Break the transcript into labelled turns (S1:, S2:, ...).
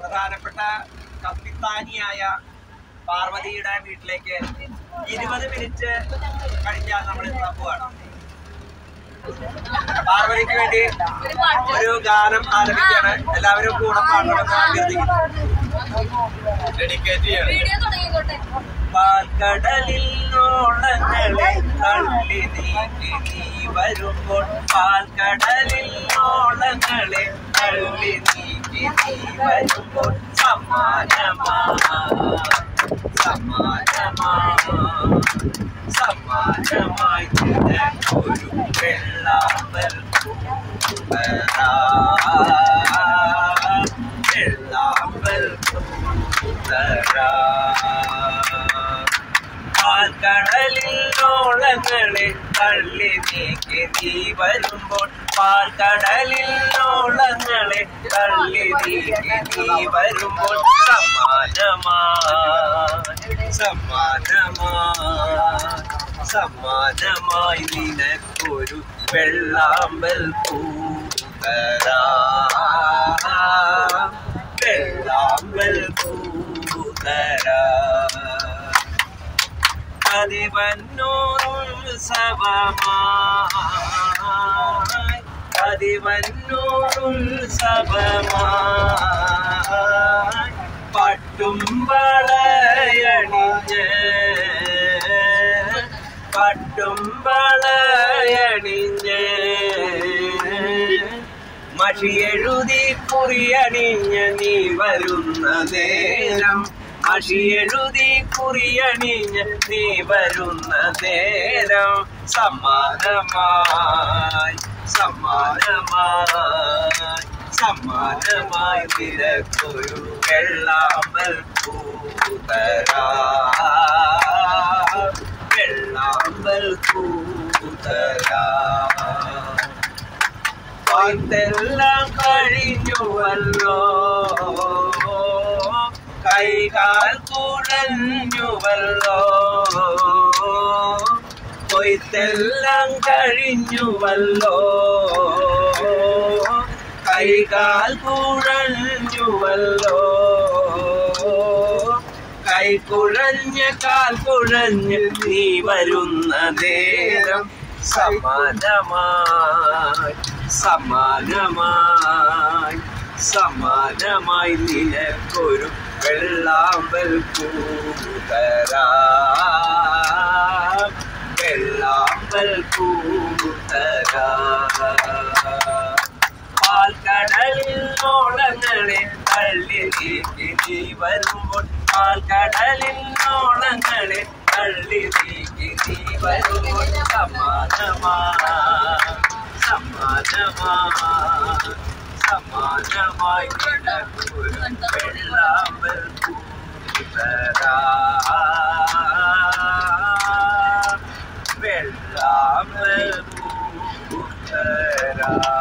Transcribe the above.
S1: പ്രധാനപ്പെട്ട കപ്പിത്താനിയായ പാർവതിയുടെ വീട്ടിലേക്ക് ഇരുപത് മിനിറ്റ് കഴിഞ്ഞാൽ നമ്മൾ എത്താൻ പോവാണ് പാർവതിക്ക് വേണ്ടി ഒരു ഗാനം ആലപിക്കാണ് എല്ലാവരും കൂടെ പാടണമെന്ന് അഭ്യർത്ഥിക്കുന്നു ഡെഡിക്കേറ്റ് ചെയ്യണം
S2: വീഡിയോ തുടങ്ങിക്കോട്ടെ
S1: പാൽക്കടലിൽ ഓളങ്ങളെ തള്ളി നീക്കി നീ വരുമ്പോൾ പാൽക്കടലിൽ ഓളങ്ങളെ തള്ളി നീക്കി നീ വരുമ്പോൾ സമ്മാനമാ സമ്മാനമാ സമ്മാനമായി നിനക്കൊരു വെള്ളാമ്പൽ തരാ വെള്ളാമ്പൽ തരാ പാൽക്കടലിൽ ഓളങ്ങളെ തള്ളി നീക്കി നീ വരുമ്പോൾ പാൽക്കടലിൽ ഓളങ്ങളെ തള്ളി നീക്കി നീ വരുമ്പോൾ സമ്മാനമായി സമ്മാനമായി സമ്മാനമായി നിനക്കൊരു വെള്ളാമ്പൽ പൂതരാ വെള്ളാമ്പൽ പൂതരാ പതിവന്നൂറുത്സവമായി പതിവന്നൂറുത്സവമായി പട്ടും വളയണിഞ്ഞ് പട്ടും വളയണിഞ്ഞ് മഷിയെഴുതി കുറിയണിഞ്ഞ് നീ വരുന്ന നേരം മഷിയെഴുതി കുറിയണിഞ്ഞ് നീ വരുന്ന നേരം സമ്മാനമായി സമ്മാനമായി സമ്മാനമായി നിനക്കൊരു വെള്ളാമ്പൽ പൂതരാ വെള്ളാമ്പൽ പൂതരാ പാട്ടെല്ലാം കഴിഞ്ഞുവല്ലോ കൈകാൽ കുഴഞ്ഞുവല്ലോ കൊയ്ത്തെല്ലാം കഴിഞ്ഞുവല്ലോ കൈകാൽ കുഴഞ്ഞുവല്ലോ കൈക്കുഴഞ്ഞ കാൽ കുഴഞ്ഞ് നീ വരുന്ന നേരം സമാനമായി സമാനമായി സമാനമായി നിനക്കൊരു വെള്ളാമ്പൽ പൂതരാ വെള്ളാമ്പൽ പൂതരാ പാൽക്കടലിൽ ഓളങ്ങളെ തള്ളി നീക്കി നീ വരുമ്പോൾ പാൽക്കടലിൽ ഓളങ്ങളെ തള്ളി നീക്കി നീ വരുമ്പോൾ സമാനമാ സമാനമാ സമാനമായി നിനക്കൊരു വെള്ളാമ്പൽ പൂതരാ വെള്ളാമ്പൽ പൂതരാ